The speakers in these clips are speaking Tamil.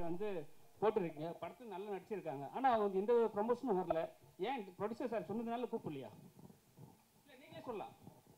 வந்து போட்டிருக்கீங்க படத்தில் நல்லா நடிச்சிருக்காங்க ஆனால் அவங்க எந்த ப்ரொமோஷனும் வரல ஏன் ப்ரொடியூசர் சார் சொன்னதுனால கூப்பிடலையா இல்லை நீங்களே சொல்லலாம்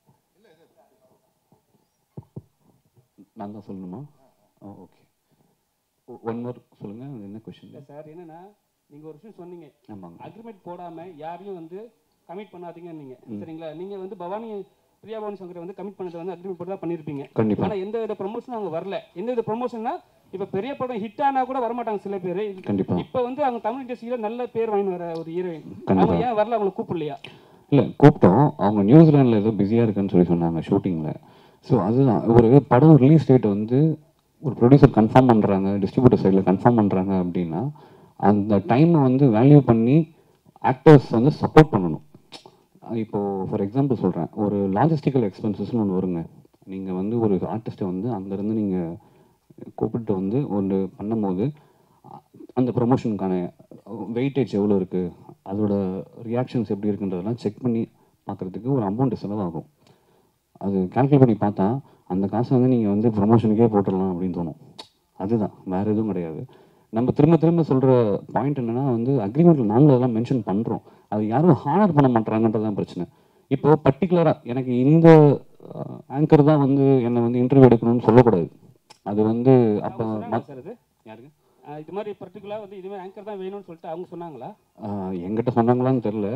நான் தான் சொல்லணுமா ஓகே ஒன் மோர் சொல்லுங்கள் அது என்ன கொஷின் இல்லை சார் என்னன்னா நீங்கள் ஒரு விஷயம் சொன்னீங்க ஆமாங்க அக்ரிமெண்ட் போடாம யாரையும் வந்து கமிட் பண்ணாதீங்கன்னு நீங்க சரிங்களா நீங்க வந்து பவானி பிரியா பவானி சங்கரை வந்து கமிட் பண்ணது வந்து அக்ரிமெண்ட் போட்டு தான் பண்ணிருப்பீங்க கண்டிப்பா. ஆனா எந்த வித ப்ரொமோஷனும் அவங்க வரல எந்த வித ப்ரொமோஷன்னா இப்ப பெரிய படம் ஹிட் ஆனா கூட வரமாட்டாங்க சில பேர் கண்டிப்பா. இப்ப வந்து அவங்க தமிழ் இண்டஸ்ட்ரியில நல்ல பேர் வாங்கி வர ஒரு ஹீரோயின் கண்டிப்பா. அவங்க ஏன் வரல அவங்களை கூப்பிடலையா இல்லை கூப்பிட்டோம் அவங்க நியூசிலாண்டில் ஏதோ பிஸியாக இருக்குன்னு சொல்லி சொன்னாங்க ஷூட்டிங்கில் ஸோ அதுதான் ஒரு படம் ரிலீஸ் டேட் வந்து ஒரு ப்ரொடியூசர் கன்ஃபார்ம் பண்ணுறாங்க டிஸ்ட்ரிபியூட்டர் சைடில் கன்ஃபார்ம் பண்ணுறாங்க அப்படின்னா அந்த டைமை வந்து வேல்யூ பண்ணி ஆக்டர்ஸ் வந்து சப்போர்ட் பண்ணணும் இப்போது ஃபார் எக்ஸாம்பிள் சொல்கிறேன் ஒரு லாஜிஸ்டிக்கல் எக்ஸ்பென்சஸ்னு ஒன்று வருங்க நீங்கள் வந்து ஒரு ஆர்டிஸ்ட்டை வந்து அங்கேருந்து நீங்கள் கூப்பிட்டு வந்து ஒன்று பண்ணும்போது அ- அந்த ப்ரொமோஷனுக்கான வெயிட்டேஜ் எவ்வளோ இருக்குது அதோட ரியாக்ஷன்ஸ் எப்படி இருக்குன்றதெல்லாம் செக் பண்ணி பார்க்குறதுக்கு ஒரு அமௌண்ட் செலவாகும் அது கால்குலேட் பண்ணி பார்த்தா அந்த காசை வந்து நீங்கள் வந்து ப்ரொமோஷனுக்கே போட்டுடலாம் அப்படின்னு தோணும் அதுதான் வேறு எதுவும் கிடையாது நம்ம திரும்ப திரும்ப சொல்கிற பாயிண்ட் என்னென்னா வந்து அக்ரிமெண்ட்டில் நாங்களும் அதெல்லாம் மென்ஷன் பண்ணுறோம் அது யாரும் ஹானர் பண்ண மாட்டாங்கன்றதான் பிரச்சனை இப்போ பர்டிகுலராக எனக்கு இந்த ஆங்கர் தான் வந்து என்னை வந்து இன்டர்வியூ எடுக்கணும்னு சொல்லக்கூடாது அது வந்து அப்போ சார் இது யாருங்க ஆஹ் இது மாதிரி பர்டிகுலா வந்து இதுவே ஆங்கர் தான் வேணும்னு சொல்லிட்டு அவங்க சொன்னாங்களா ஆஹ் எங்கிட்ட சொன்னாங்களான்னு தெரில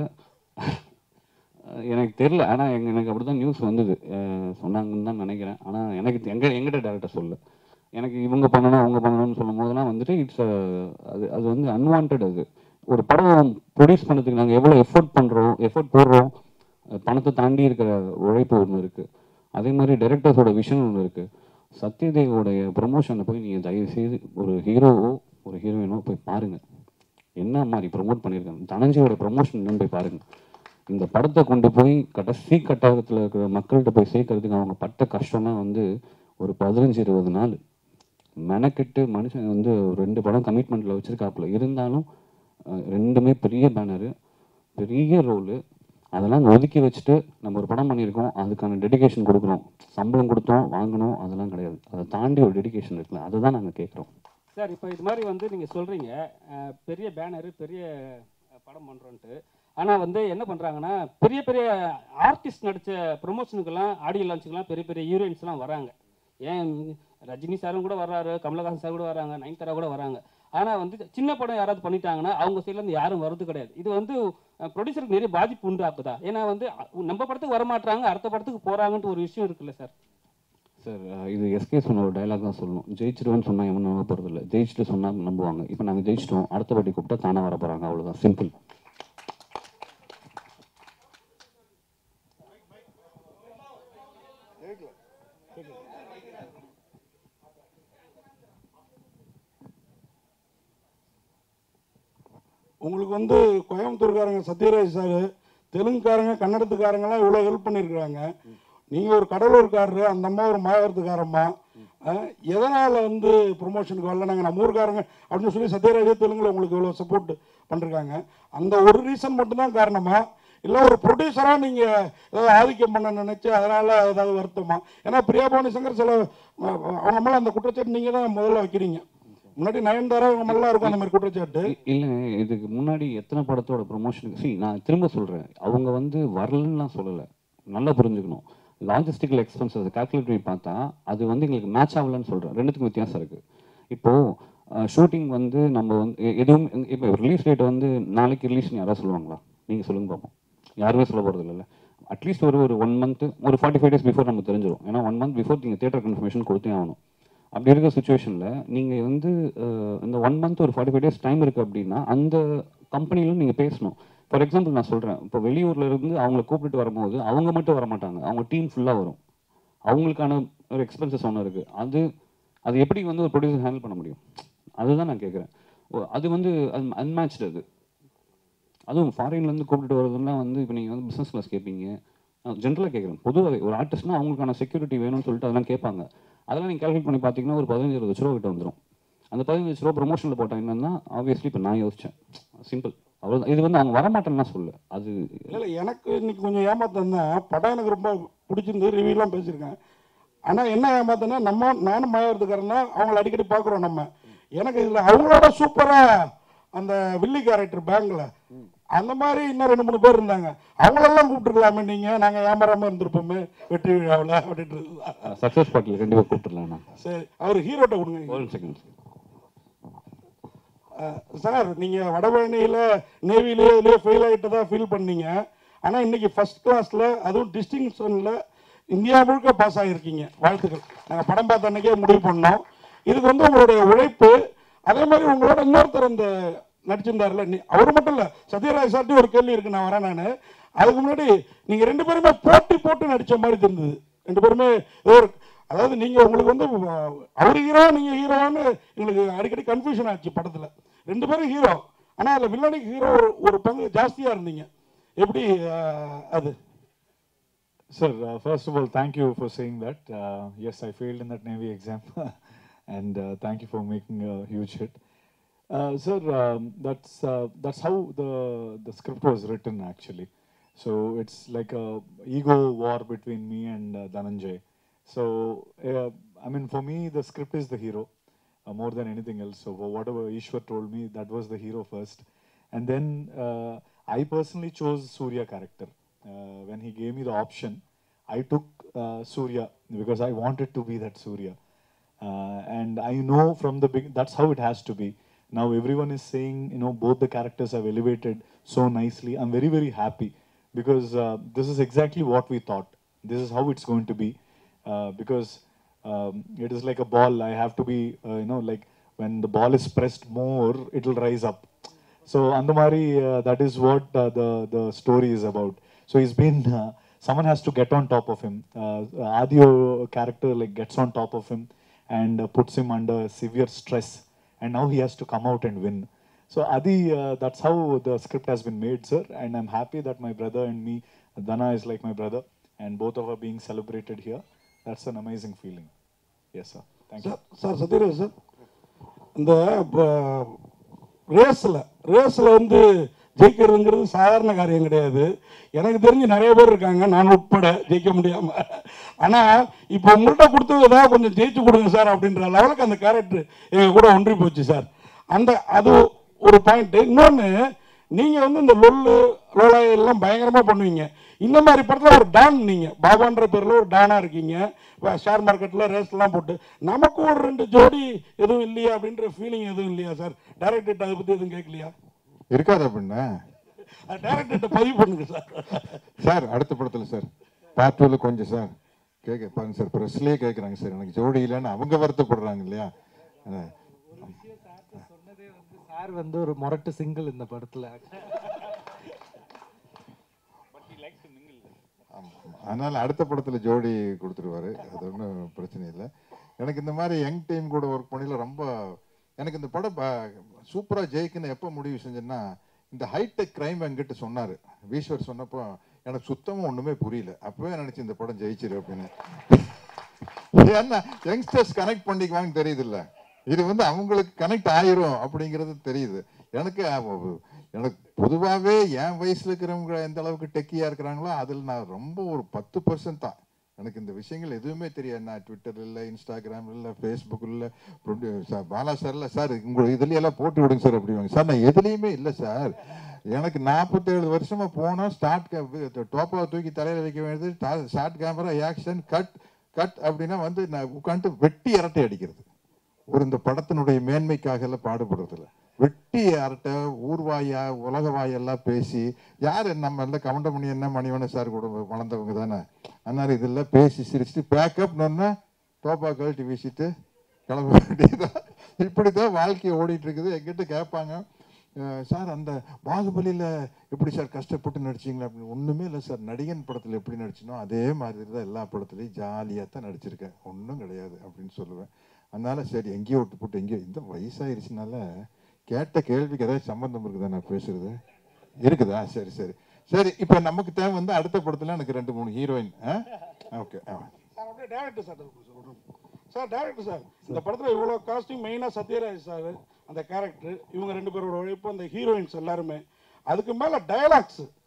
எனக்கு தெரில ஆனால் எங்க எனக்கு அப்படி தான் நியூஸ் வந்தது ஆஹ் சொன்னாங்கன்னு தான் நினைக்கிறேன் ஆனால் எனக்கு எங்க எங்கிட்ட டேரக்டர் சொல்ல எனக்கு இவங்க பண்ணணும் அவங்க பண்ணணும்னு சொல்லும் போதெல்லாம் வந்துட்டு இட்ஸ் அது அது வந்து அன்வான்ட் அது ஒரு படம் ப்ரொடியூஸ் பண்ணதுக்கு நாங்கள் எவ்வளோ எஃபோர்ட் பண்ணுறோம் எஃபோர்ட் போடுறோம் அஹ் பணத்தை தாண்டி இருக்கிற உழைப்பு ஒன்று இருக்குது அதே மாதிரி டைரக்டர்ஸோட விஷன் ஒன்று இருக்குது சத்யதேவோடைய ப்ரொமோஷனை போய் நீங்கள் தயவு செய்து ஒரு ஹீரோவோ ஒரு ஹீரோயினோ போய் பாருங்கள் என்ன மாதிரி ப்ரொமோட் பண்ணியிருக்காங்க தனஞ்சயோட ப்ரொமோஷன் என்னன்னு போய் பாருங்க இந்த படத்தை கொண்டு போய் கடைசி கட்டாயத்தில் இருக்கிற மக்கள்கிட்ட போய் சேர்க்கறதுக்கு அவங்க பட்ட கஷ்டம்னா வந்து ஒரு பதினஞ்சு இருபது நாள் மெனக்கெட்டு மனுஷன் வந்து ஒரு ரெண்டு படம் கமிட்மெண்ட்டில் வச்சுருக்காப்புல இருந்தாலும் அஹ், ரெண்டுமே பெரிய பேனரு பெரிய ரோலு அதெல்லாம் ஒதுக்கி வச்சுட்டு நம்ம ஒரு படம் பண்ணியிருக்கோம் அதுக்கான டெடிகேஷன் கொடுக்குறோம் சம்பளம் கொடுத்தோம் வாங்கணும் அதெல்லாம் கிடையாது அதை தாண்டி ஒரு டெடிகேஷன் இருக்குல்ல அதுதான் நாங்கள் கேட்குறோம் சார் இப்போ இது மாதிரி வந்து நீங்கள் சொல்கிறீங்க பெரிய பேனரு பெரிய அஹ், படம் பண்ணுறோன்ட்டு ஆனால் வந்து என்ன பண்ணுறாங்கன்னா பெரிய பெரிய ஆர்டிஸ்ட் நடித்த ப்ரொமோஷனுக்கெல்லாம் ஆடியோ லான்ச்சுக்கெல்லாம் பெரிய பெரிய ஹீரோயின்ஸ்லாம் வராங்க ஏன் ரஜினி சாரும் கூட வர்றாரு கமலஹாசன் சார் கூட வராங்க நயன்தாரா கூட வராங்க ஆனால் வந்து சின்ன படம் யாராவது பண்ணிட்டாங்கன்னா அவங்க சைட்லேருந்து யாரும் வர்றது கிடையாது இது வந்து ப்ரொடியூசருக்கு நிறைய பாதிப்பு உண்டாக்குதா ஏன்னா வந்து அ- நம்ம படத்துக்கு வரமாட்டாங்க அடுத்த படத்துக்கு போகிறாங்கன்ட்டு ஒரு விஷயம் இருக்குல்ல சார் சார் அஹ் இது எஸ்கே சொன்ன ஒரு டைலாக் தான் சொல்லணும் ஜெயிச்சிருவேன்னு சொன்னால் எவனும் நம்ப போகிறது இல்லை ஜெயிச்சுட்டு சொன்னால் நம்புவாங்க இப்போ நாங்கள் ஜெயிச்சிட்டோம் அடுத்த வாட்டி கூப்பிட்டா தானே வர போகிறாங்க அவ்வளோதான் சிம்பிள் உங்களுக்கு வந்து கோயம்புத்தூர்காரங்க சத்யராஜ் சார் தெலுங்குக்காரங்க கன்னடத்துக்காரங்கலாம் இவ்வளோ ஹெல்ப் பண்ணியிருக்கிறாங்க நீங்கள் ஒரு கடலூர்காரரு அந்த அம்மா ஒரு மாவட்டத்துக்காரம்மா எதனால் வந்து ப்ரொமோஷனுக்கு வரல நாங்கள் நம்ம ஊருக்காரங்க அப்படின்னு சொல்லி சத்யராஜே தெலுங்குல உங்களுக்கு இவ்வளோ சப்போர்ட் பண்ணிருக்காங்க அந்த ஒரு ரீசன் மட்டும்தான் காரணமா இல்லை ஒரு ப்ரொடியூசராக நீங்கள் ஏதாவது ஆதிக்கம் பண்ண நினைச்சு அதனால் ஏதாவது வருத்தமா ஏன்னா பிரியா பவானி சங்கர் சில அஹ், அவங்க மேலே அந்த குற்றச்சாட்டு நீங்கள் தான் முதல்ல வைக்கிறீங்க முன்னாடி நயன்தாரா அவங்க மேலாம் இருக்கும் அந்த மாதிரி குற்றச்சாட்டு இல்லை இதுக்கு முன்னாடி எத்தனை படத்தோட ப்ரொமோஷனுக்கு see நான் திரும்ப சொல்கிறேன் அவங்க வந்து வரலன்னுலாம் சொல்லலை நல்லா புரிஞ்சுக்கணும் லாஜிஸ்டிக்கல் எக்ஸ்பென்சஸ் கால்குலேட் பண்ணி பார்த்தா அது வந்து எங்களுக்கு மேட்ச் ஆகலன்னு சொல்கிறேன் ரெண்டுத்துக்கும் வித்தியாசம் இருக்குது இப்போது ஷூட்டிங் வந்து நம்ம வந்து எ- எதுவும் இப்போ ரிலீஸ் டேட் வந்து நாளைக்கு ரிலீஸ்னு யாராவது சொல்லுவாங்களா நீங்கள் சொல்லுங்க பார்ப்போம் யாருமே சொல்ல போகிறது இல்லைல்ல அட்லீஸ்ட் ஒரு ஒரு ஒன் மந்த் ஒரு ஃபார்ட்டி ஃபைவ் டேஸ் பிஃபோர் நம்ம தெரிஞ்சிடும் ஏன்னா ஒன் மந்த் பிஃபோர் நீங்கள் தேட்டர் கன்ஃபர்மேஷன் கொடுத்தே ஆகணும் அப்படி இருக்க சுச்சுவேஷனில் நீங்கள் வந்து அஹ், இந்த ஒன் மந்த் ஒரு ஃபார்ட்டி ஃபைவ் டேஸ் டைம் இருக்குது அப்படின்னா அந்த கம்பெனிலும் நீங்கள் பேசணும் ஃபார் எக்ஸாம்பிள் நான் சொல்கிறேன் இப்போ வெளியூர்ல இருந்து அவங்கள கூப்பிட்டு வரும்போது அவங்க மட்டும் வர மாட்டாங்க அவங்க டீம் ஃபுல்லாக வரும் அவங்களுக்கான ஒரு எக்ஸ்பென்சஸ் ஒன்று இருக்குது அது அது எப்படி வந்து ஒரு ப்ரொடியூசர் ஹேண்டில் பண்ண முடியும் அதுதான் நான் கேட்குறேன் அது வந்து அன்மேட்ச்டு அது அதுவும் ஃபாரின்லேருந்து கூப்பிட்டு வரதுலாம் வந்து இப்போ நீங்கள் வந்து பிஸ்னஸ் கிளாஸ் கேட்பீங்க ஜென்ரலாக கேட்குறேன் பொதுவாக ஒரு ஆர்டிஸ்ட்னா அவங்களுக்கான செக்யூரிட்டி வேணும்னு சொல்லிட்டு அதெல்லாம் கேட்பாங்க அதெல்லாம் நீங்கள் கால்குலேட் பண்ணி பார்த்தீங்கன்னா ஒரு பதினஞ்சு இருபது லட்ச ரூபா கிட்ட வந்துடும் அந்த பதினஞ்சு லட்ச ரூபா ப்ரொமோஷனில் போட்டால் என்னன்னா ஆப்வியஸ்லி இப்போ நான் யோசித்தேன் சிம்பிள் அவ்வளோதான் இது வந்து அவங்க வரமாட்டேன்னா சொல்லு அது இல்லை இல்லை எனக்கு இன்னைக்கு கொஞ்சம் ஏமாத்தம் தான் படம் எனக்கு ரொம்ப பிடிச்சிருந்து ரிவ்யூலாம் பேசியிருக்கேன் ஆனால் என்ன ஏமாத்தம்னா நம்ம நானும் மாயவரத்துக்காரன்னா அவங்கள அடிக்கடி பார்க்குறோம் நம்ம எனக்கு இதில் அவங்களோட சூப்பராக அந்த வில்லி கேரக்டர் பேங்க்ல அந்த மாதிரி இன்னும் ரெண்டு மூணு பேர் இருந்தாங்க அவங்களெல்லாம் கூப்பிட்டுருக்கலாமே நீங்கள் நாங்கள் ஏமாறாமல் இருந்திருப்போமே வெற்றி விழாவில் அப்படின்றது சக்ஸஸ் பாட்டில் கண்டிப்பாக கூப்பிட்டுலாம் நான் சரி அவர் ஹீரோட்ட கொடுங்க ஒரு செகண்ட் அஹ் சார் நீங்கள் வடபழனியில் நேவிலேயே இதுலேயே ஃபெயில் ஆகிட்டு தான் ஃபீல் பண்ணீங்க ஆனால் இன்னைக்கு ஃபர்ஸ்ட் கிளாஸில் அதுவும் டிஸ்டிங்ஷனில் இந்தியா முழுக்க பாஸ் ஆகியிருக்கீங்க வாழ்த்துக்கள் நாங்கள் படம் பார்த்த அன்னைக்கே முடிவு பண்ணோம் இதுக்கு வந்து உங்களுடைய உழைப்பு அதே மாதிரி உங்களோட இன்னொருத்தர் அந்த நடிச்சிருந்தாருல நீ அவர் மட்டும் இல்லை சத்யராஜ் சார்ட்டி ஒரு கேள்வி இருக்கு நான் வரேன் நான் அதுக்கு முன்னாடி நீங்கள் ரெண்டு பேருமே போட்டி போட்டு நடித்த மாதிரி தெரிந்தது ரெண்டு பேருமே ஏதோ ஒரு அதாவது நீங்கள் உங்களுக்கு வந்து அஹ், அவர் ஹீரோ நீங்கள் ஹீரோன்னு எங்களுக்கு அடிக்கடி கன்ஃபியூஷன் ஆச்சு படத்தில் ரெண்டு பேரும் ஹீரோ ஆனால் அதில் வில்லனுக்கு ஹீரோ ஒரு ஒரு பங்கு ஜாஸ்தியாக இருந்தீங்க எப்படி அஹ், அது Sir, uh, first of all, thank you for saying that. Uh, yes, I failed in that Navy exam, and uh, thank you for making a huge hit. Uh, sir, um, that's uh, that's how the the script was written actually. So it's like a ego war between me and uh, Dhananjay. So uh, I mean, for me, the script is the hero uh, more than anything else. So for whatever Ishwar told me, that was the hero first, and then uh, I personally chose Surya character. Uh, when he gave me the option, I took uh, Surya because I wanted to be that Surya. Uh, and I know from the big, that's how it has to be. Now everyone is saying, you know, both the characters have elevated so nicely. I'm very, very happy because uh, this is exactly what we thought. This is how it's going to be uh, because um, it is like a ball. I have to be, uh, you know, like when the ball is pressed more, it will rise up. So Andamari, uh, that is what uh, the the story is about. So he's been uh, someone has to get on top of him. Uh, Adio character like gets on top of him and uh, puts him under severe stress, and now he has to come out and win. So Adi, uh, that's how the script has been made, sir. And I'm happy that my brother and me, Dana is like my brother, and both of us being celebrated here. That's an amazing feeling. Yes, sir. Thank you. Sir sir Sathyaraj sir இந்த ரேஸில் ரேஸில் வந்து ஜெயிக்கிறதுங்கிறது சாதாரண காரியம் கிடையாது எனக்கு தெரிஞ்சு நிறைய பேர் இருக்காங்க நான் உட்பட ஜெயிக்க முடியாமல் ஆனால் இப்போ உங்கள்கிட்ட கொடுத்தது ஏதாவது கொஞ்சம் ஜெயிச்சு கொடுங்க சார் அப்படின்ற லெவலுக்கு அந்த கேரக்டர் எங்கள் கூட ஒன்றி போச்சு சார் அந்த அது ஒரு பாயிண்ட்டு இன்னொன்று நீங்கள் வந்து இந்த லொல்லு லோலாய் எல்லாம் பயங்கரமாக பண்ணுவீங்க இந்த மாதிரி படத்தில் ஒரு டான் நீங்கள் பாபான்ற பேரில் ஒரு டானாக இருக்கீங்க ஷேர் மார்க்கெட்டில் ரேஸ்லாம் போட்டு நமக்கு ஒரு ரெண்டு ஜோடி எதுவும் இல்லையா அப்படின்ற ஃபீலிங் எதுவும் இல்லையா சார் டேரக்டர்கிட்ட அதை பற்றி எதுவும் கேட்கலையா இருக்காது அப்படின்னா டேரக்டர்கிட்ட பதிவு பண்ணுங்க சார் சார் அடுத்த படத்துல சார் பார்ட் டூல கொஞ்சம் சார் கேட்க பாருங்க சார் ப்ரெஸ்லேயே கேட்குறாங்க சார் எனக்கு ஜோடி இல்லைன்னு அவங்க வருத்தப்படுறாங்க இல்லையா அதான். சொன்னதே வந்து சார் வந்து ஒரு முரட்டு சிங்கிள் இந்த படத்துல ஆமா, ஆமா. அதனால அடுத்த படத்துல ஜோடி கொடுத்துருவாரு அது ஒன்றும் பிரச்சனை இல்லை எனக்கு இந்த மாதிரி யங் டீம் கூட ஒர்க் பண்ணல ரொம்ப எனக்கு இந்த படம் சூப்பரா ஜெயிக்குன்னு எப்போ முடிவு செஞ்சேன்னா இந்த ஹைடெக் கிரைம் என்கிட்ட சொன்னாரு வீஸ்வர் சொன்னப்போ எனக்கு சுத்தமா ஒண்ணுமே புரியல அப்பவே நினைச்சு இந்த படம் ஜெயிச்சிரு அப்படின்னு ஏன்னா யங்ஸ்டர்ஸ் கனெக்ட் பண்ணிக்குவாங்க தெரியுது இல்ல இது வந்து அவங்களுக்கு கனெக்ட் ஆயிரும் அப்படிங்கிறது தெரியுது எனக்கு அஹ், எனக்கு பொதுவாகவே என் வயசுல இருக்கிறவங்க எந்த அளவுக்கு டெக்கியா இருக்கிறாங்களோ அதில் நான் ரொம்ப ஒரு பத்து பர்சன்ட் தான் எனக்கு இந்த விஷயங்கள் எதுவுமே தெரியாது நான் ட்விட்டர் இல்லை இன்ஸ்டாகிராம் இல்லை ஃபேஸ்புக் இல்லை சார் பாலா சார் இல்லை சார் உங்க இதுல எல்லாம் போட்டு விடுங்க சார் அப்படிவாங்க சார் நான் எதுலேயுமே இல்லை சார் எனக்கு நாற்பத்தேழு வருஷமா போனோம் ஸ்டார்ட் டோப்பாவை தூக்கி தலையில வைக்க வேண்டியது shot camera action cut cut அப்படின்னா வந்து நான் உட்காந்துட்டு வெட்டி அரட்டை அடிக்கிறது ஒரு இந்த படத்தினுடைய மேன்மைக்காக எல்லாம் பாடுபடுறதில்ல வெட்டி அரட்டை ஊர்வாயா உலக வாயெல்லாம் பேசி யார் நம்ம எல்லாம் கவுண்டமணி என்ன மணிவன சார் கூட வளர்ந்தவங்க தானே அதனால இதெல்லாம் பேசி சிரிச்சுட்டு பேக்கப் டோப்பா கழட்டி வீசிட்டு கிளம்ப வேண்டியதுதான் இப்படிதான் வாழ்க்கை ஓடிட்டு இருக்குது எங்கிட்ட கேட்பாங்க அஹ் சார் அந்த பாகுபலியில் எப்படி சார் கஷ்டப்பட்டு நடிச்சீங்களா அப்படின்னு ஒன்றுமே இல்லை சார் நடிகன் படத்தில் எப்படி நடிச்சினோ அதே மாதிரி தான் எல்லா படத்துலையும் ஜாலியாக தான் நடிச்சிருக்கேன் ஒன்றும் கிடையாது அப்படின்னு சொல்லுவேன் அதனால சரி எங்கேயோ விட்டு போட்டு எங்கேயோ இந்த வயசாயிருச்சுனால கேட்ட கேள்விக்கு ஏதாவது சம்பந்தம் இருக்குதா நான் பேசுறது இருக்குதா சரி சரி சரி இப்போ நமக்கு தேவை வந்து அடுத்த படத்தில் எனக்கு ரெண்டு மூணு ஹீரோயின் ஓகே ஆ சார் அப்படியே director sir sir director sir இந்த படத்தில் இவ்வளோ காஸ்டியூம் மெயினாக சத்யராஜ் சார் அந்த கேரக்டர் இவங்க ரெண்டு பேரோட உழைப்பு அந்த ஹீரோயின்ஸ் எல்லாருமே அதுக்கு மேலே டயலாக்ஸ்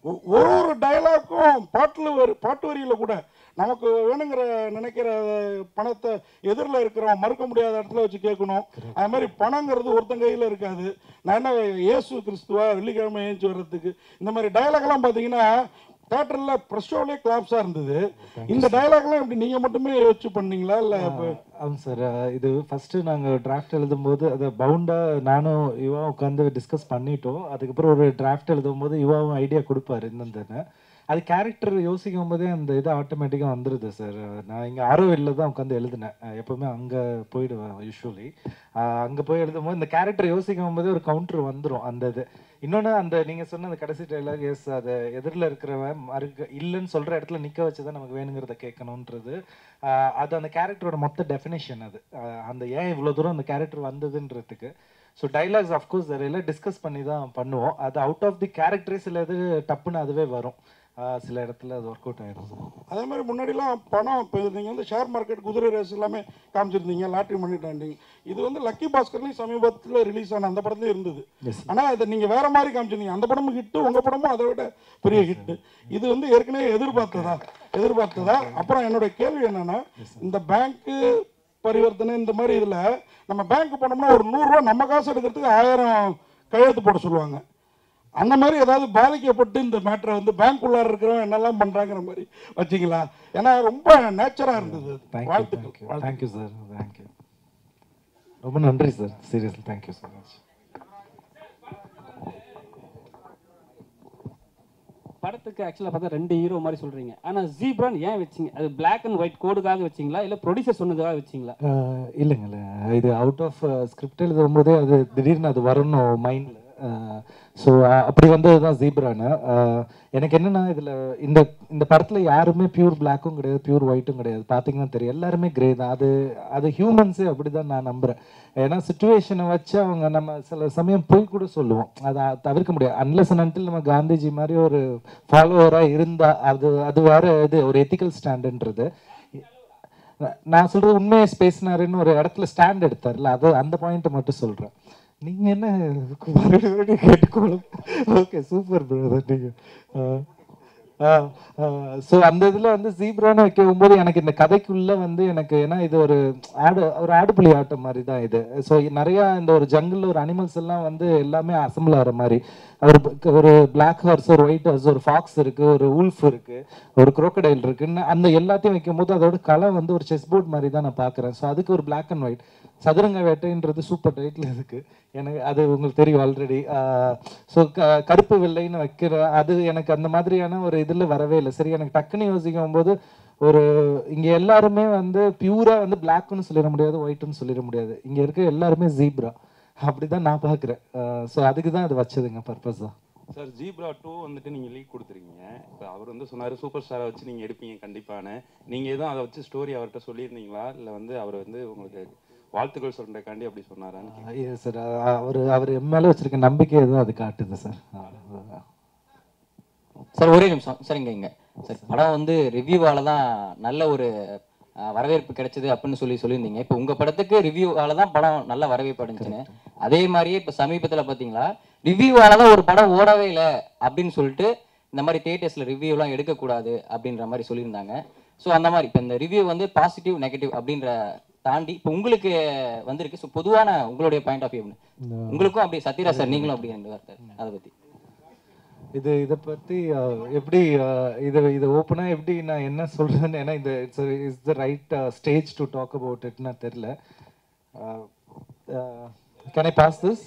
ஒ- ஒரு ஒரு டயலாக்கும் பாட்டில் வரி பாட்டு வரியில் கூட நமக்கு வேணுங்கிற நினைக்கிற பணத்தை எதிரில் இருக்கிறவன் மறுக்க முடியாத இடத்துல வச்சு கேட்கணும் அது மாதிரி பணங்கிறது ஒருத்தன் கையில் இருக்காது நான் என்ன இயேசு கிறிஸ்துவா வெள்ளிக்கிழமை ஏஞ்சி வர்றதுக்கு இந்த மாதிரி டயலாக்லாம் பார்த்தீங்கன்னா தேட்டரில் ப்ரெஸ் ஷோலேயே கிளாப்ஸாக இருந்தது இந்த டயலாக்லாம் இப்படி நீங்கள் மட்டுமே யோசிச்சு பண்ணீங்களா இல்லை இப்போ ஆமாம் சார் இது ஃபஸ்ட்டு நாங்கள் டிராஃப்ட் எழுதும்போது அதை பவுண்டாக நானும் யுவா உட்காந்து டிஸ்கஸ் பண்ணிட்டோம் அதுக்கப்புறம் ஒரு டிராஃப்ட் எழுதும்போது யுவாவும் ஐடியா கொடுப்பாரு இந்தந்தன்னு அது கேரக்டர் யோசிக்கும் போதே அந்த இது ஆட்டோமேட்டிக்காக வந்துடுது சார் நான் இங்கே ஆரோவில்ல தான் உட்காந்து எழுதினேன் அஹ் எப்பவுமே அங்கே போயிடுவேன் யூஸ்வலி அங்கே போய் எழுதும்போது இந்த கேரக்டர் யோசிக்கும் போதே ஒரு கவுண்டர் வந்துடும் அந்த இது இன்னொன்று அந்த நீங்கள் சொன்ன அந்த கடைசி டைலாக் எஸ் அது எதிரில் இருக்கிறவன் மறுக்க இல்லைன்னு சொல்கிற இடத்துல நிற்க வச்சு தான் நமக்கு வேணுங்கிறத கேட்கணுன்றது ஆஹ் அது அந்த கேரக்டரோட மொத்த டெஃபினேஷன் அது ஆஹ் அந்த ஏன் இவ்வளோ தூரம் அந்த கேரக்டர் வந்ததுன்றதுக்கு ஸோ டைலாக்ஸ் அஃப்கோர்ஸ் எல்லாம் டிஸ்கஸ் பண்ணி தான் பண்ணுவோம் அது அவுட் ஆஃப் தி கேரக்டரே சில இது டப்புன்னு அதுவே வரும் ஆஹ் சில இடத்துல அது ஒர்க் அவுட் ஆயிடும் சார் அதே மாதிரி முன்னாடிலாம் பணம் இப்போ நீங்கள் வந்து ஷேர் மார்க்கெட் குதிரை ரேஸ் எல்லாமே காமிச்சிருந்தீங்க லாட்ரி மணி டாண்டிங் இது வந்து லக்கி பாஸ்கர்லையும் சமீபத்தில் ரிலீஸ் ஆன அந்த படத்துலையும் இருந்தது Yes. ஆனால் இதை நீங்கள் வேற மாதிரி காமிச்சிருந்தீங்க அந்த படமும் ஹிட்டு உங்கள் படமும் அதை விட பெரிய ஹிட்டு இது வந்து ஏற்கனவே எதிர்பார்த்ததா எதிர்பார்த்ததா அப்புறம் என்னோட கேள்வி என்னன்னா இந்த பேங்க்கு பரிவர்த்தனை இந்த மாதிரி இதில் நம்ம பேங்க் போனோம்னா ஒரு நூறுரூவா நம்ம காசு எடுக்கிறதுக்கு ஆயிரம் கையெழுத்து போட சொல்லுவாங்க அந்த மாதிரி ஏதாவது பாதிக்கப்பட்டு இந்த மேட்டரை வந்து பேங்க் உள்ளார இருக்கிறவங்க என்னெல்லாம் பண்றாங்கிற மாதிரி வச்சிங்களா ஏன்னா ரொம்ப நேச்சரா இருந்தது தேங்க்யூ வாழ்த்துக்கள் தேங்க்யூ வாழ்த்துக்கள். தேங்க்யூ சார் தேங்க்யூ ரொம்ப நன்றி sir seriously thank you so much படத்துக்கு ஆக்சுவலாக பார்த்தா ரெண்டு ஹீரோ மாதிரி சொல்றீங்க ஆனா ஜீப்ரான் ஏன் வச்சீங்க அது Black அண்ட் ஒயிட் கோடுக்காக வச்சீங்களா இல்ல ப்ரொடியூசர் சொன்னதுக்காக வச்சீங்களா ஆஹ் இல்லைங்களே இது அவுட் ஆஃப் ஸ்கிரிப்ட் எழுதும்போதே அது திடீர்னு அது வரணும் மைண்டில் ஸோ அப்படி வந்தது தான் ஜீப்ரானு எனக்கு என்னன்னா இதில் இந்த இந்த படத்தில் யாருமே பியூர் பிளாக்கும் கிடையாது பியூர் ஒயிட்டும் கிடையாது பார்த்தீங்கன்னா தெரியும் எல்லாருமே கிரே தான் அது அது ஹியூமன்ஸே அப்படி தான் நான் நம்புகிறேன் ஏன்னா சுச்சுவேஷனை வச்சு அவங்க நம்ம சில சமயம் போய் கூட சொல்லுவோம் அதை தவிர்க்க முடியாது அன்லஸ் அன்டில் நம்ம காந்திஜி மாதிரி ஒரு ஃபாலோவராக இருந்தால் அது அது வேற இது ஒரு எத்திக்கல் ஸ்டாண்டுன்றது நான் சொல்றது உண்மையை பேசினாருன்னு ஒரு இடத்துல ஸ்டாண்ட் எடுத்தார்ல அது அந்த பாயிண்ட் மட்டும் சொல்றேன் நீங்க என்ன மறுபடியும் மறுபடியும் கேட்டுக்கோளும் ஓகே சூப்பர் பிரதர் நீங்க ஸோ அந்த இதில் வந்து ஜீப்ரான்னு வைக்கும் போது எனக்கு இந்த கதைக்குள்ள வந்து எனக்கு ஏன்னா இது ஒரு ஆடு ஒரு ஆடுபுலி ஆட்டம் மாதிரி தான் இது ஸோ நிறையா இந்த ஒரு ஜங்கிள் ஒரு அனிமல்ஸ் எல்லாம் வந்து எல்லாமே அசம்பிள் ஆகிற மாதிரி ஒரு ஒரு பிளாக் ஹார்ஸ் ஒரு ஒயிட் ஹார்ஸ் ஒரு ஃபாக்ஸ் இருக்கு ஒரு உல்ஃப் இருக்கு ஒரு crocodile இருக்குன்னு அந்த எல்லாத்தையும் வைக்கும்போது அதோட கலை வந்து ஒரு செஸ் போர்ட் மாதிரி தான் நான் பார்க்குறேன் ஸோ அதுக்கு ஒரு பிளாக் அண்ட் ஒயிட் சதுரங்க வேட்டைன்றது சூப்பர் டைட்டில் இருக்கு எனக்கு அது உங்களுக்கு தெரியும் ஆல்ரெடி ஸோ கருப்பு வெள்ளைன்னு வைக்கிற அது எனக்கு அந்த மாதிரியான ஒரு இதில் வரவே இல்லை சரி எனக்கு டக்குன்னு யோசிக்கும் போது ஒரு இங்கே எல்லாருமே வந்து பியூரா வந்து பிளாக்னு சொல்லிட முடியாது ஒயிட்னு சொல்லிட முடியாது இங்கே இருக்க எல்லாருமே ஜீப்ரா அப்படிதான் நான் பார்க்குறேன் ஸோ அதுக்கு தான் அது வச்சதுங்க பர்பஸ் தான் சார் ஜீப்ரா டூ வந்துட்டு நீங்கள் லீக் கொடுத்துருக்கீங்க இப்போ அவர் வந்து சொன்னார் சூப்பர் ஸ்டாரை வச்சு நீங்கள் எடுப்பீங்க கண்டிப்பான்னு நீங்கள் எதுவும் அதை வச்சு ஸ்டோரி அவர்கிட்ட சொல்லியிருந்தீங்களா இல்லை வந்து அவர் வந்து உங்களுக்கு வாழ்த்துக்கள் சொல்கிறக்காண்டி அப்படி சொன்னாரான்னு கேக்குறேன். சார் அவர் அவர் என் மேலே வச்சிருக்க நம்பிக்கை எதுவும் அது காட்டுது சார் சார் ஒரே நிமிஷம் சார் இங்க இங்க சார் படம் வந்து ரிவ்யூவால தான் நல்ல ஒரு அஹ், வரவேற்பு கிடைச்சது அப்படின்னு சொல்லி சொல்லியிருந்தீங்க இப்போ உங்க படத்துக்கு ரிவ்யூவால தான் படம் நல்ல வரவேற்பு அடைஞ்சுன்னு அதே மாதிரியே இப்போ சமீபத்துல பாத்தீங்களா ரிவ்யூவால தான் ஒரு படம் ஓடவே இல்லை அப்படின்னு சொல்லிட்டு இந்த மாதிரி தியேட்டர்ஸ்ல ரிவ்யூலாம் எடுக்கக்கூடாது அப்படின்ற மாதிரி சொல்லியிருந்தாங்க ஸோ அந்த மாதிரி இப்போ இந்த ரிவ்யூ வந்து பாசிட்டிவ் நெகட்டிவ் அப்படின்ற தாண்டி இப்போ உங்களுக்கு வந்திருக்கு ஸோ பொதுவான உங்களுடைய பாயிண்ட் ஆஃப் வியூ உங்களுக்கும் அப்படி சத்யராஜ் சார் நீங்களும் அப்படி ரெண்டு வார்த்தை அதை பத்தி இது இதை பற்றி எப்படி அஹ், இது இது ஓப்பனாக எப்படி நான் என்ன சொல்கிறேன்னு ஏன்னா இந்த it's is the right stage to talk about இட்னா தெரில can I pass this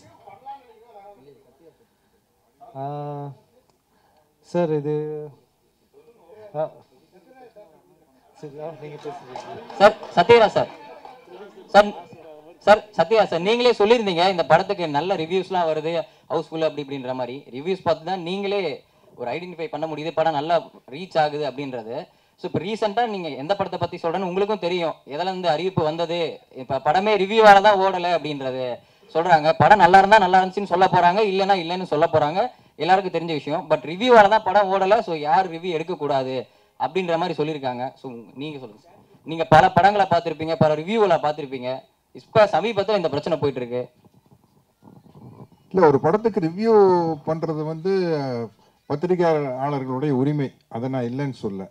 sir இது அஹ், சரி நீங்கள் பேசுகிறீங்க sir Sathyaraj sir sir sir Sathya sir நீங்களே சொல்லியிருந்தீங்க இந்த படத்துக்கு நல்ல ரிவ்யூஸ்லாம் வருது ஹவுஸ்ஃபுல் அப்படி இப்படின்ற மாதிரி ரிவ்யூஸ் பார்த்து தான் நீங்களே ஒரு ஐடென்டிஃபை பண்ண முடியுது படம் நல்லா ரீச் ஆகுது அப்படின்றது ஸோ இப்போ ரீசெண்டாக நீங்கள் எந்த படத்தை பற்றி சொல்கிறேன்னு உங்களுக்கும் தெரியும் எதில் இருந்து அறிவிப்பு வந்தது இப்போ படமே ரிவ்யூவால தான் ஓடலை அப்படின்றது சொல்கிறாங்க படம் நல்லா இருந்தால் நல்லா இருந்துச்சுன்னு சொல்ல போகிறாங்க இல்லைன்னா இல்லைன்னு சொல்ல போகிறாங்க எல்லாருக்கும் தெரிஞ்ச விஷயம் பட் ரிவ்யூவால தான் படம் ஓடலை ஸோ யார் ரிவ்யூ எடுக்கக்கூடாது அப்படின்ற மாதிரி சொல்லியிருக்காங்க ஸோ நீங்கள் சொல்லுங்கள் சார் நீங்க பல படங்களை பார்த்திருப்பீங்க பல ரிவ்யூவில் பார்த்திருப்பீங்க இப்ப சமீபத்துல இந்த பிரச்சனை போயிட்டு இருக்கு இல்லை ஒரு படத்துக்கு ரிவ்யூ பண்ணுறது வந்து பத்திரிகையாளர்களுடைய உரிமை அதை நான் இல்லைன்னு சொல்ல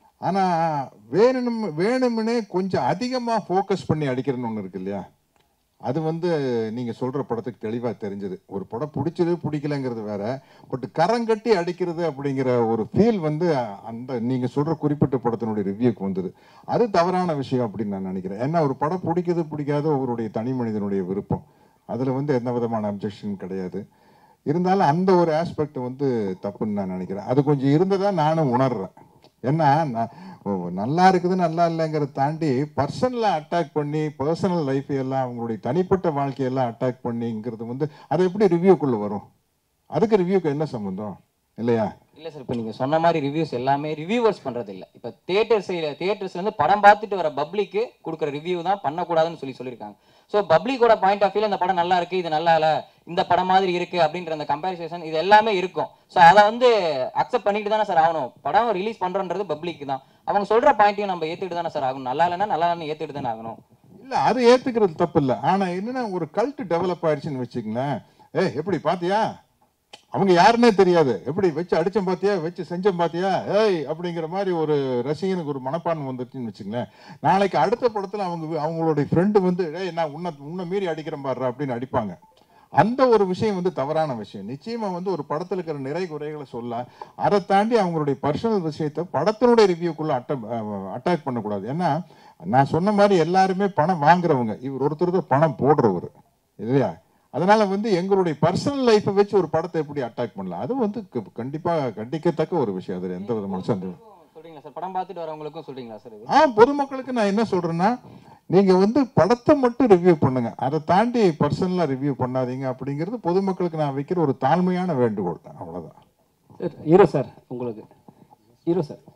ஆனால் வேணும் வேணும்னே கொஞ்சம் அதிகமாக ஃபோக்கஸ் பண்ணி அடிக்கிறன்னு ஒன்று இருக்கு இல்லையா அது வந்து நீங்கள் சொல்கிற படத்துக்கு தெளிவாக தெரிஞ்சது ஒரு படம் பிடிச்சது பிடிக்கலங்கிறது வேற பட் கரங்கட்டி அடிக்கிறது அப்படிங்கிற ஒரு ஃபீல் வந்து அந்த நீங்கள் சொல்கிற குறிப்பிட்ட படத்தினுடைய ரிவ்யூக்கு வந்தது அது தவறான விஷயம் அப்படின்னு நான் நினைக்கிறேன் ஏன்னா ஒரு படம் பிடிக்குது பிடிக்காத ஒருவருடைய தனி மனிதனுடைய விருப்பம் அதில் வந்து எந்த விதமான அப்ஜெக்ஷன் கிடையாது இருந்தாலும் அந்த ஒரு ஆஸ்பெக்ட் வந்து தப்புன்னு நான் நினைக்கிறேன் அது கொஞ்சம் இருந்ததா நானும் உணர்றேன் ஏன்னா நான் ஓ, நல்லா இருக்குது நல்லா இல்லைங்கிறத தாண்டி பர்சனலாக அட்டாக் பண்ணி பர்சனல் லைஃப் எல்லாம் அவங்களுடைய தனிப்பட்ட வாழ்க்கையெல்லாம் அட்டாக் பண்ணிங்கிறது வந்து அது எப்படி ரிவ்யூக்குள்ளே வரும் அதுக்கு ரிவ்யூக்கு என்ன சம்மந்தம் இல்லையா இல்ல சார் இப்போ நீங்க சொன்ன மாதிரி ரிவ்யூஸ் எல்லாமே ரிவ்யூவர்ஸ் பண்றது இல்ல இப்போ தியேட்டர்ஸ் தியேட்டர்ஸ்ல இருந்து படம் பார்த்துட்டு வர பப்ளிக்கு கொடுக்குற ரிவ்யூ தான் பண்ணக்கூடாதுன்னு சொல்லி சொல்லியிருக்காங்க ஸோ பப்ளிக்கோட பாயிண்ட் ஆஃப் வியூல இந்த படம் நல்லா இருக்கு இது நல்லா இல்ல இந்த படம் மாதிரி இருக்கு அப்படின்ற அந்த கம்பேரிசேஷன் இது எல்லாமே இருக்கும் ஸோ அதை வந்து அக்செப்ட் பண்ணிட்டு தானே சார் ஆகணும் படம் ரிலீஸ் பண்றோன்றது பப்ளிக் தான் அவங்க சொல்ற பாயிண்ட்டையும் நம்ம ஏத்துட்டு தானே சார் ஆகணும் நல்லா இல்லைன்னா நல்லா இல்லைன்னு ஏத்துட்டு தானே ஆகணும் இல்லை அது ஏற்றுக்கிறது தப்பு இல்லை ஆனால் என்னன்னா ஒரு கல்ட் டெவலப் ஆயிடுச்சுன்னு வச்சுங்களேன் ஏ எப்படி பாத்தியா அவங்க யாருன்னே தெரியாது எப்படி வச்சு அடிச்சேன் பாத்தியா வச்சு செஞ்சேன் பாத்தியா ஏய் அப்படிங்கிற மாதிரி ஒரு ரசிகனுக்கு ஒரு மனப்பான்மை வந்துருச்சுன்னு வச்சுங்களேன் நாளைக்கு அடுத்த படத்தில் அவங்க அவங்களுடைய ஃப்ரெண்டு வந்து ஏய் நான் உன்னை உன்னை மீறி அடிக்கிறேன் பாடுறா அப்படின்னு அடிப்பாங்க அந்த ஒரு விஷயம் வந்து தவறான விஷயம் நிச்சயமா வந்து ஒரு படத்தில் இருக்கிற நிறை குறைகளை சொல்ல அதை தாண்டி அவங்களுடைய பர்சனல் விஷயத்தை படத்தினுடைய ரிவ்யூக்குள்ள அட்ட அட்டாக் பண்ணக்கூடாது ஏன்னா நான் சொன்ன மாதிரி எல்லாருமே பணம் வாங்குறவங்க இவர் ஒருத்தர் தான் பணம் போடுறவர் இல்லையா அதனால வந்து எங்களுடைய பர்சனல் லைஃப்பை வச்சு ஒரு படத்தை எப்படி அட்டாக் பண்ணலாம் அது வந்து க- கண்டிப்பா கண்டிக்கத்தக்க ஒரு விஷயம் அது எந்த விதமான சந்தேகம் சொல்றீங்களா சார் படம் பார்த்துட்டு வரவங்களுக்கும் சொல்றீங்களா சார் இது ஆ பொதுமக்களுக்கு நான் என்ன சொல்றேன்னா நீங்க வந்து படத்தை மட்டும் ரிவ்யூ பண்ணுங்க அதை தாண்டி பர்சனலா ரிவ்யூ பண்ணாதீங்க அப்படிங்கிறது பொதுமக்களுக்கு நான் வைக்கிற ஒரு தாழ்மையான வேண்டுகோள் அவ்வளவுதான் சார் ஹீரோ சார் உங்களுக்கு ஹீரோ சார்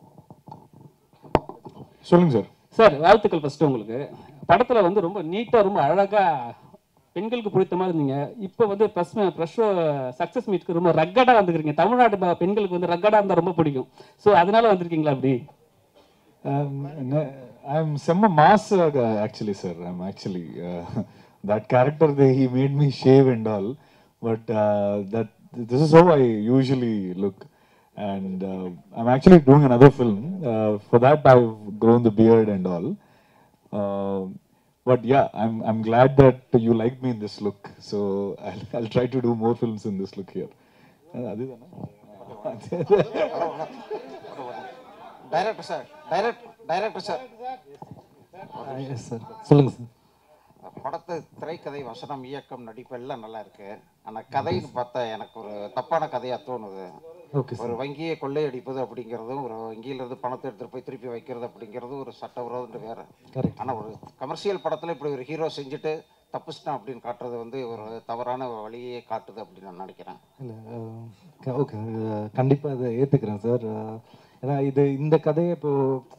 சொல்லுங்க சார் சார் வாழ்த்துக்கள் ஃபர்ஸ்ட் உங்களுக்கு படத்துல வந்து ரொம்ப நீட்டா ரொம்ப அழகா பெண்களுக்கு பிடித்த மாதிரி இருந்தீங்க இப்போ வந்து ப்ரெஸ் ப்ரெஷ் சக்ஸஸ் மீட்க்கு ரொம்ப ரக்கடா வந்துக்கிறீங்க தமிழ்நாட்டு ப- பெண்களுக்கு வந்து ரக்கடா இருந்தா ரொம்ப பிடிக்கும் ஸோ அதனால வந்திருக்கீங்களா அப்படி Um, ne- I'm Semma Mass uh, actually, sir. I'm actually uh, that character. They, he made me shave and all, but uh, that this is how I usually look. And uh, I'm actually doing another film. Uh, for that, I've grown the beard and all. Uh, but yeah, I'm I'm glad that you like me in this look. So I'll, I'll try to do more films in this look here. Uh, அதுதானே? Director sir direct director sir yes sir சொல்லுங்க சார் படத்து திரைக்கதை வசனம் இயக்கம் நடிப்பு எல்லாம் நல்லா இருக்கு ஆனா கதைன்னு பார்த்தா எனக்கு ஒரு தப்பான கதையா தோணுது ஓகே ஒரு வங்கியை கொள்ளையடிப்பது அப்படிங்கிறதும் ஒரு வங்கியில இருந்து பணத்தை எடுத்துட்டு போய் திருப்பி வைக்கிறது அப்படிங்கிறதும் ஒரு சட்டவிரோதம் வேற கரெக்ட் ஆனா ஒரு கமர்ஷியல் படத்துல இப்படி ஒரு ஹீரோ செஞ்சுட்டு தப்பிச்சிட்டான் அப்படின்னு காட்டுறது வந்து ஒரு தவறான வழியே காட்டுது அப்படின்னு நான் நினைக்கிறேன் இல்லை ஓகே கண்டிப்பாக அதை ஏற்றுக்கிறேன் சார் ஏன்னா இது இந்த கதையை இப்போ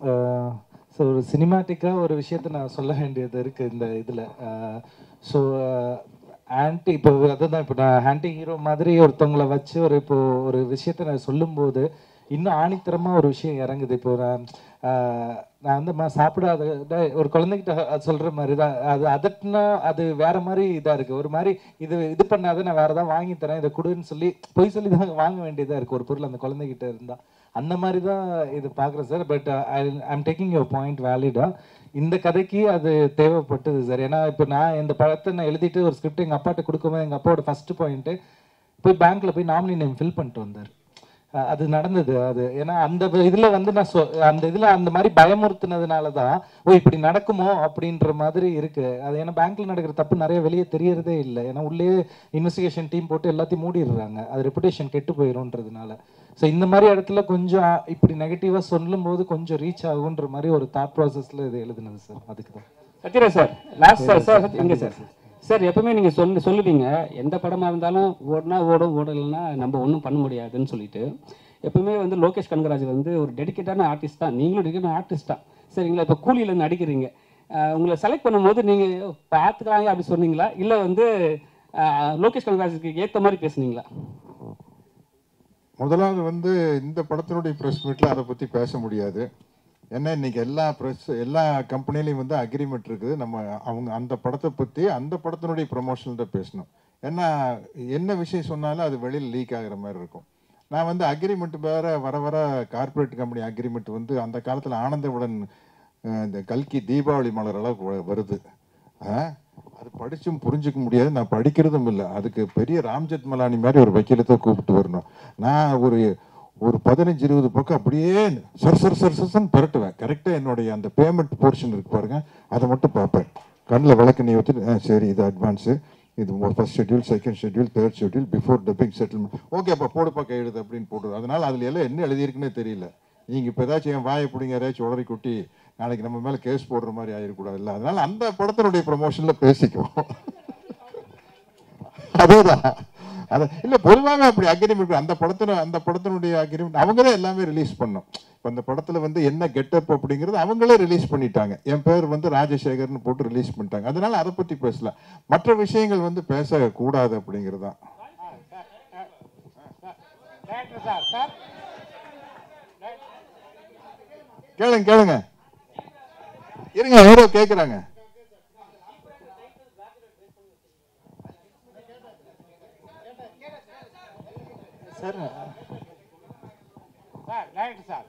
ஸோ ஒரு சினிமாட்டிக்காக ஒரு விஷயத்த நான் சொல்ல வேண்டியது இருக்குது இந்த இதில் ஸோ ஆன்டி இப்போ அதுதான் இப்போ நான் ஆன்டி ஹீரோ மாதிரி ஒருத்தவங்கள வச்சு ஒரு இப்போ ஒரு விஷயத்த நான் சொல்லும்போது இன்னும் ஆணித்தரமாக ஒரு விஷயம் இறங்குது இப்போ நான் ஆஹ், நான் வந்து மா சாப்பிடாத டேய், ஒரு குழந்தைகிட்ட அது சொல்கிற மாதிரி தான் அது அதட்டினா அது வேற மாதிரி இதாக இருக்குது ஒரு மாதிரி இது இது பண்ணாத நான் வேற தான் வாங்கி தரேன் இதை கொடுன்னு சொல்லி பொய் சொல்லி தான் வாங்க வேண்டியதாக இருக்குது ஒரு பொருள் அந்த குழந்தைகிட்ட இருந்தால் அந்த மாதிரி தான் இது பார்க்குறேன் sir but I I'm taking your point வேலிடாக இந்த கதைக்கு அது தேவைப்பட்டது சார் ஏன்னா இப்போ நான் இந்த படத்தை நான் எழுதிட்டு ஒரு ஸ்கிரிப்ட் எங்கள் அப்பாட்ட கொடுக்கும்போது எங்கள் அப்பாவோட ஃபர்ஸ்ட் பாயிண்ட்டு போய் பேங்க்கில் போய் நாமினி நேம் ஃபில் பண்ணிட்டு வந்தார் அஹ் அது நடந்தது அது ஏன்னா அந்த இதுல வந்து நான் சொ- அந்த இதுல அந்த மாதிரி பயமுறுத்தினதுனால தான் ஓ இப்படி நடக்குமோ அப்படின்ற மாதிரி இருக்கு அது ஏன்னா பேங்க்ல நடக்கிற தப்பு நிறைய வெளியே தெரியறதே இல்லை ஏன்னா உள்ளே இன்வெஸ்டிகேஷன் டீம் போட்டு எல்லாத்தையும் மூடிடுறாங்க அது ரெப்புடேஷன் கெட்டு போயிடும்ன்றதுனால ஸோ இந்த மாதிரி இடத்துல கொஞ்சம் இப்படி நெகட்டிவாக சொல்லும்போது கொஞ்சம் ரீச் ஆகுன்ற மாதிரி ஒரு தாட் ப்ராசஸ்ல இது எழுதுனது சார் அதுக்கு தான் Sathyaraj sir last sir sir இங்க சார் சார் எப்பவுமே நீங்க சொல்லு சொல்லுவீங்க எந்த படமா இருந்தாலும் ஓடுனா ஓடும் ஓடலைன்னா நம்ம ஒன்றும் பண்ண முடியாதுன்னு சொல்லிட்டு எப்பவுமே வந்து லோகேஷ் கனகராஜ் வந்து ஒரு டெடிக்கேட்டான ஆர்டிஸ்ட் தான் நீங்களும் டெடிக்கேட்டான ஆர்டிஸ்ட் தான் சரிங்களா இப்போ கூலியில நடிக்கிறீங்க அஹ் உங்களை செலக்ட் பண்ணும்போது நீங்க பார்த்துக்கலாங்க அப்படி சொன்னீங்களா இல்லை வந்து அஹ், லோகேஷ் கனகராஜுக்கு ஏற்ற மாதிரி பேசுனீங்களா முதலாவது வந்து இந்த படத்தினுடைய ப்ரெஸ் மீட்டில் அதை பற்றி பேச முடியாது ஏன்னா இன்னைக்கு எல்லா ப்ரெஸ் எல்லா கம்பெனிலையும் வந்து அக்ரிமெண்ட் இருக்குது நம்ம அவங்க அந்த படத்தை பற்றி அந்த படத்தினுடைய ப்ரொமோஷன் தான் பேசணும் ஏன்னா என்ன விஷயம் சொன்னாலும் அது வெளியில் லீக் ஆகுற மாதிரி இருக்கும் நான் வந்து அக்ரிமெண்ட் வேற வர வர கார்ப்பரேட் கம்பெனி அக்ரிமெண்ட் வந்து அந்த காலத்தில் ஆனந்தவுடன் அஹ், இந்த கல்கி தீபாவளி மலர் அளவுக்கு வ- வருது ஆ? அது படிச்சும் புரிஞ்சுக்க முடியாது நான் படிக்கிறதும் இல்லை அதுக்கு பெரிய ராம்ஜெத் மலானி மாதிரி ஒரு வக்கீலத்தை கூப்பிட்டு வரணும் நான் ஒரு ஒரு பதினஞ்சு இருபது பக்கம் அப்படியே சர் சர் சர் சர்ன்னு புரட்டுவேன் கரெக்டாக என்னுடைய அந்த பேமெண்ட் போர்ஷன் இருக்கு பாருங்க அதை மட்டும் பார்ப்பேன் கண்ணில் விளக்கு நீ ஊற்றி ஆ சரி இது அட்வான்ஸு இது first schedule second schedule third schedule before dubbing settlement okay அப்போ போடுப்பா கையெழுது அப்படின்னு போடுறது அதனால அதில் எல்லாம் என்ன எழுதியிருக்குன்னே தெரியல நீங்கள் இப்போ ஏதாச்சும் என் வாயை பிடிங்க யாராச்சும் உடறி குட்டி நாளைக்கு நம்ம மேலே கேஸ் போடுற மாதிரி ஆயிடக்கூடாதுல்ல அதனால அந்த படத்தினுடைய ப்ரொமோஷனில் பேசிக்குவோம் அதேதான் அத இல்ல பொதுவாக அப்படி அக்ரிமெண்ட் அந்த படத்துல அந்த படத்தினுடைய அக்ரிமெண்ட் அவங்க தான் எல்லாமே ரிலீஸ் பண்ணோம் இப்போ அந்த படத்துல வந்து என்ன கெட்டப் அப்படிங்கிறது அவங்களே ரிலீஸ் பண்ணிட்டாங்க என் பேர் வந்து ராஜசேகர்னு போட்டு ரிலீஸ் பண்ணிட்டாங்க அதனால அதை பத்தி பேசல மற்ற விஷயங்கள் வந்து பேசக்கூடாது அப்படிங்கிறது தான் டைரக்டர் சார் சார் கேளுங்க கேளுங்க இருங்க யாரோ கேக்குறாங்க sir sir director sir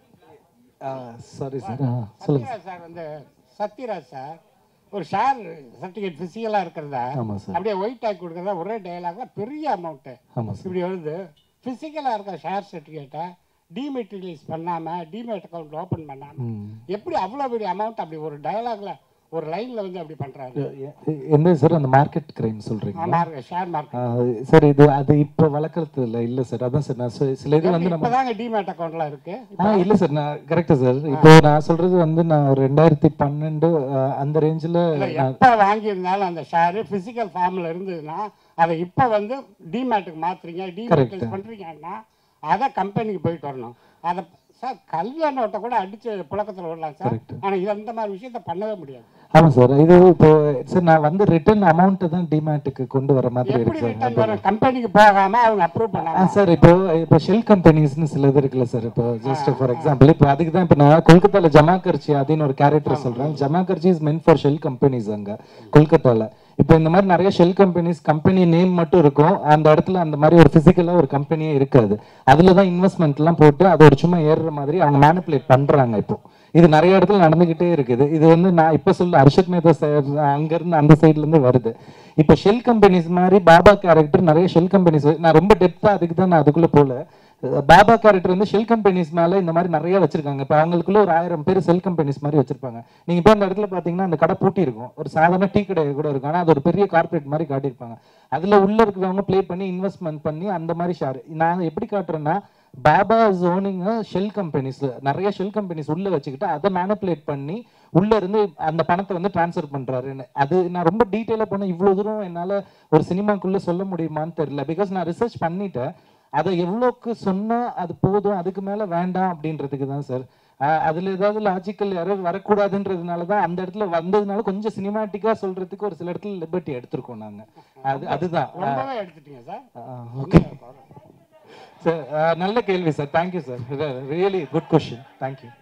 sorry sir சொல்லுங்க சத்யராஜ் சார் வந்து சத்யராஜ் சார் ஒரு ஷேர் சர்டிஃபிகேட் ஃபிசிக்கலாக இருக்கிறதா ஆமா சார். அப்படியே ஒயிட் ஆக்கி கொடுக்குறதா ஒரே டயலாக்ல பெரிய அமௌண்ட்டு ஆமா சார் இப்படி வருது ஃபிசிக்கலாக இருக்கிற ஷேர் சர்டிஃபிகேட்டை டிமெட்டீரியலைஸ் பண்ணாமல் டிமேட் அக்கௌண்ட் ஓப்பன் பண்ணாமல் ம். எப்படி அவ்வளோ பெரிய அமௌண்ட் அப்படி ஒரு டயலாக்ல ஒரு லைன்ல வந்து அப்படி பண்றாரு எ- எ- என்ன சார் அந்த மார்க்கெட் கிரைம் சொல்றீங்களா ஷேர் மார்க்கெட் ஆ, சார் இது அது இப்போ வளர்க்கறது இல்லை இல்லை சார் அதான் சார் நான் சொ- சில இது வந்து நம்ம இப்பதாங்க டிமேட் அக்கௌண்ட்லாம் இருக்கு ஆ இல்லை சார் நான் கரெக்டா சார் இப்போ நான் சொல்றது வந்து நான் ஒரு ரெண்டாயிரத்தி பன்னெண்டு ஆ, அந்த ரேஞ்சில் இல்ல, எப்ப வாங்கியிருந்தாலும் அந்த ஷேர் பிசிக்கல் ஃபார்ம்ல இருந்ததுன்னா அதை இப்ப வந்து டிமேட்டுக்கு மாத்துறீங்க Correct. டிமேட் பண்றீங்கன்னா அதை கம்பெனிக்கு போயிட்டு வரணும் அதை சார் கல்யாண நோட்டை கூட அடிச்சு புழக்கத்துல விடலாம் சார் Correct. ஆனா இது அந்த மாதிரி விஷயத்த பண்ணவே முடியாது ஆமாம் சார் இது இப்போ சார் நான் வந்து ரிட்டர்ன் அமௌண்ட்டை தான் டிமேட்டுக்கு கொண்டு வர மாதிரி எப்படி இருக்கு ரிட்டர்ன் சார் வரும் கம்பெனிக்கு போகாம அவங்க அப்ரூவ் ஆ பண்ணாங்க சார் இப்போ இப்போ ஷெல் கம்பெனிஸ்னு சில இது இருக்குல்ல சார் இப்போ ஜஸ்ட் ஃபார் எக்ஸாம்பிள் இப்போ அதுக்கு தான் இப்போ நான் கொல்கத்தால ஜமாகர்ச்சி அப்படின்னு ஒரு கேரக்டர் சொல்றேன் ஜமாகர்ச்சி is men for shell companies அங்க கொல்கத்தால இப்போ இந்த மாதிரி நிறைய ஷெல் கம்பெனிஸ் கம்பெனி நேம் மட்டும் இருக்கும் அந்த இடத்துல அந்த மாதிரி ஒரு பிசிக்கலா ஒரு கம்பெனியே இருக்காது அதுல தான் இன்வெஸ்ட்மெண்ட்லாம் போட்டு அது ஒரு சும்மா ஏறுற மாதிரி அவங்க மேனிப்புலேட் பண்றாங்க இப்போ இது நிறைய இடத்துல நடந்துகிட்டே இருக்குது இது வந்து நான் இப்போ சொல்ல அர்ஷத் மேத்தா சார் அங்க இருந்து அந்த சைட்ல இருந்து வருது இப்போ ஷெல் கம்பெனிஸ் மாதிரி பாபா கேரக்டர் நிறைய ஷெல் கம்பெனிஸ் நான் ரொம்ப டெப்தா அதுக்கு தான் நான் அதுக்குள்ள போல பாபா கேரக்டர் வந்து ஷெல் கம்பெனிஸ் மேல இந்த மாதிரி நிறைய வச்சிருக்காங்க இப்போ அவங்களுக்குள்ள ஒரு ஆயிரம் பேர் செல் கம்பெனிஸ் மாதிரி வச்சிருப்பாங்க நீங்க இப்போ அந்த இடத்துல பாத்தீங்கன்னா அந்த கடை பூட்டி இருக்கும் ஒரு சாதாரண டீ கடை கூட இருக்கும் ஆனா அது ஒரு பெரிய கார்ப்பரேட் மாதிரி காட்டியிருப்பாங்க அதுல உள்ள இருக்கிறவங்க ப்ளே பண்ணி இன்வெஸ்ட்மெண்ட் பண்ணி அந்த மாதிரி ஷேர் நான் எப்படி காட்டுறேன்னா பாபா ஜோனிங் ஷெல் கம்பெனிஸ் நிறைய ஷெல் கம்பெனிஸ் உள்ள வச்சுக்கிட்டு அதை மேனிப்புலேட் பண்ணி உள்ள இருந்து அந்த பணத்தை வந்து ட்ரான்ஸ்ஃபர் பண்றாருன்னு அது நான் ரொம்ப டீட்டெயிலாக போனேன் இவ்வளவு தூரம் என்னால ஒரு சினிமாக்குள்ள சொல்ல முடியுமான்னு தெரியல பிகாஸ் நான் ரிசர்ச் பண்ணிட்டேன் அதை எவ்வளோக்கு சொன்னா அது போதும் அதுக்கு மேல வேண்டாம் அப்படின்றதுக்கு தான் சார் அதுல ஏதாவது லாஜிக்கல் எரர் வரக்கூடாதுன்றதுனால தான் அந்த இடத்துல வந்ததுனால கொஞ்சம் சினிமாட்டிக்கா சொல்றதுக்கு ஒரு சில இடத்துல லிபர்ட்டி எடுத்திருக்கோம் நாங்க அது அதுதான் ரொம்பவே எடுத்துட்டீங்க சார் ஓகே சார் நல்ல கேள்வி sir thank you sir really good question thank you